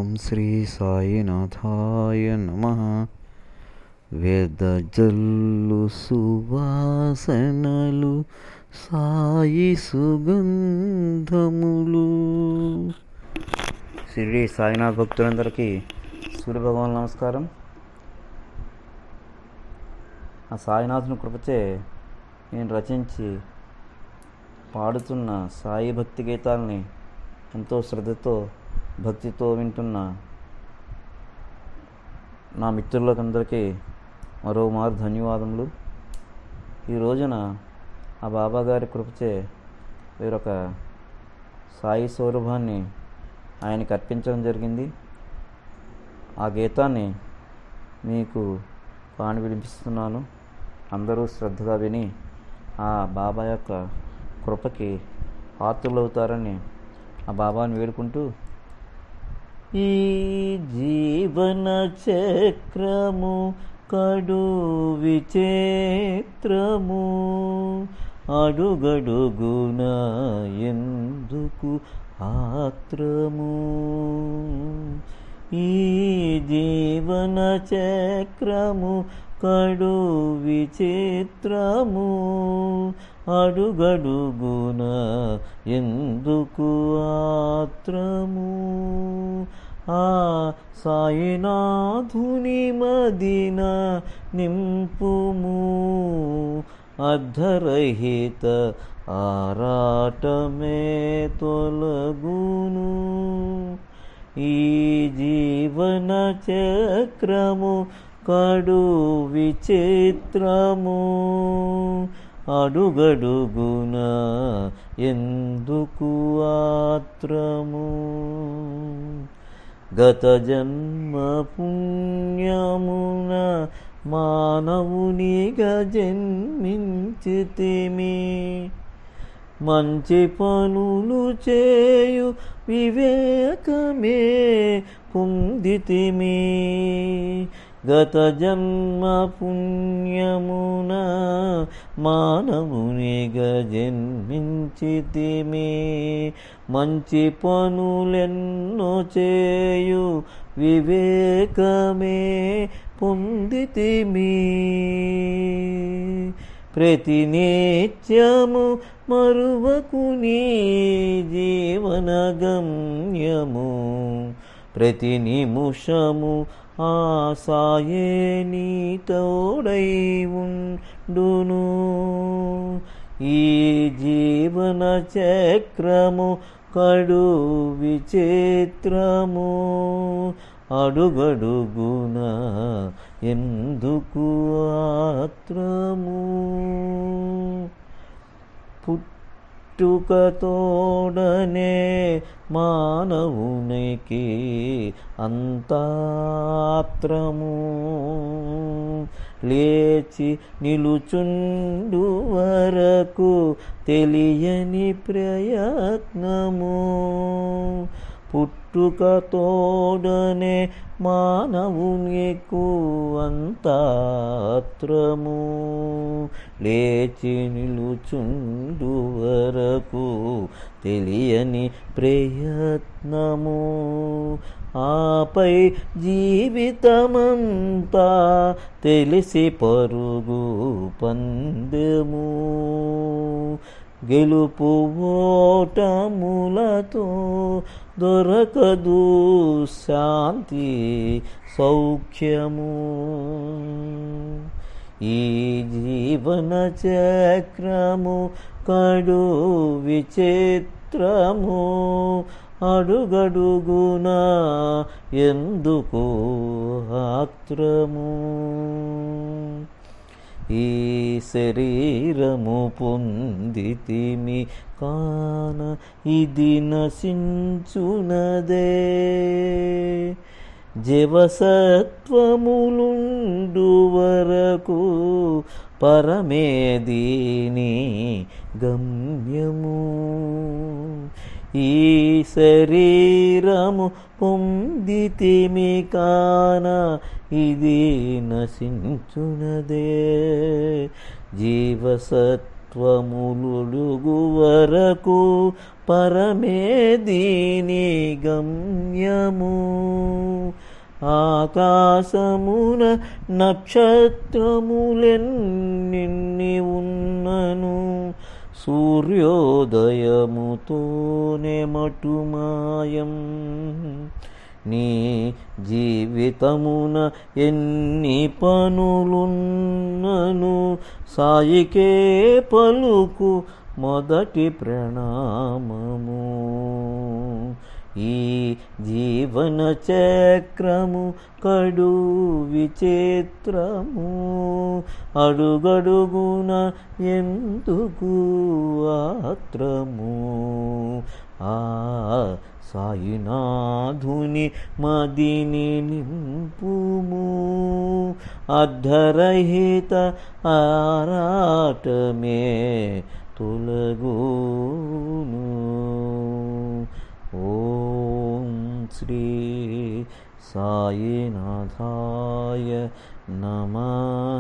ఓం శ్రీ సాయినాథాయ నమ వెదజల్లు సువాసనలు సాయి సుగంధములు షిరిడి సాయినాథ్ భక్తులందరికీ సూర్యభగవాన్ నమస్కారం ఆ సాయినాథుని కృపచే నేను రచించి పాడుతున్న సాయి భక్తి గీతాలని ఎంతో శ్రద్ధతో భక్తితో వింటున్న నా మిత్రులకందరికీ మరో మారు ధన్యవాదములు ఈ రోజున ఆ బాబా గారి కృపచే వేరొక సాయి సౌరభాన్ని ఆయనకి అర్పించడం జరిగింది ఆ గీతాన్ని మీకు పాడి వినిపిస్తున్నాను అందరూ శ్రద్ధగా విని ఆ బాబా యొక్క కృపకి పాత్రులవుతారని ఆ బాబాని వేడుకుంటూ ఈ జీవన చక్రము కడు విచేత్రము అడుగడుగున ఎందుకు ఆత్రము ఈ జీవన చక్రము కడు విచిత్రము అడుగడుగున ఎందుకు ఆత్రము ఆ సాయినాథుని మదిన నింపుము అర్ధరహిత ఆరాటమే తొలగును ఈ జీవన చక్రము కడు విచిత్రము అడుగడుగున ఎందుకు ఆత్రము గత జన్మ పుణ్యమున మానవునిగా జన్మించితిమి మంచి పనులు చేయు వివేకమే పొందితిమి గత జన్మ పుణ్యమున మానవునిగా జన్మించితిమి మంచి పనులెన్నో చేయు వివేకమే పొందితిమి ప్రతినిత్యము మరువకు నీ జీవన గమ్యము ప్రతి నిముషము ఆ సాయే నీ తోడై ఉండును ఈ జీవన చక్రము కడు విచిత్రము అడుగడుగున ఎందుకు ఆత్రము పుట్టుకతోడనే మానవునికి అంతాత్రము లేచి నిలుచుండు వరకు తెలియని ప్రయత్నము పుట్టుకతోడనే మానవునికు అంతాత్రము లేచి నిలుచుండు వరకు తెలియని ప్రయత్నము ఆపై జీవితమంతా తెలిసి పరుగు పందెము గెలుపు ఓటములతో దొరకదు శాంతి సౌఖ్యము ఈ జీవన చక్రము కడు విచిత్రము అడుగడుగున ఎందుకు ఆత్రము ఈ శరీరము పొందితిమి కాన ఇది నశించునదే జీవసత్వములుండు వరకు పరమేదీని గమ్యము ఈ శరీరము పొందితిమి కాన ఇది నశించునదే జీవసత్వ త్వములుడుగు వరకు పరమే దీని గమ్యము ఆకాశమున నక్షత్రములెన్నిన్ని ఉన్నను సూర్యోదయముతోనే మటుమాయం నీ జీవితమున ఎన్ని పనులున్నను సాయికే పలుకు మొదటి ప్రణామము ఈ జీవన చక్రము కడు విచిత్రము అడుగడుగున ఎందుకు ఆత్రము ఆ సాయినాథుని మదిని నింపుము అర్ధరహిత ఆరాటమే తొలగును ఓం శ్రీ సాయినాథాయ నమ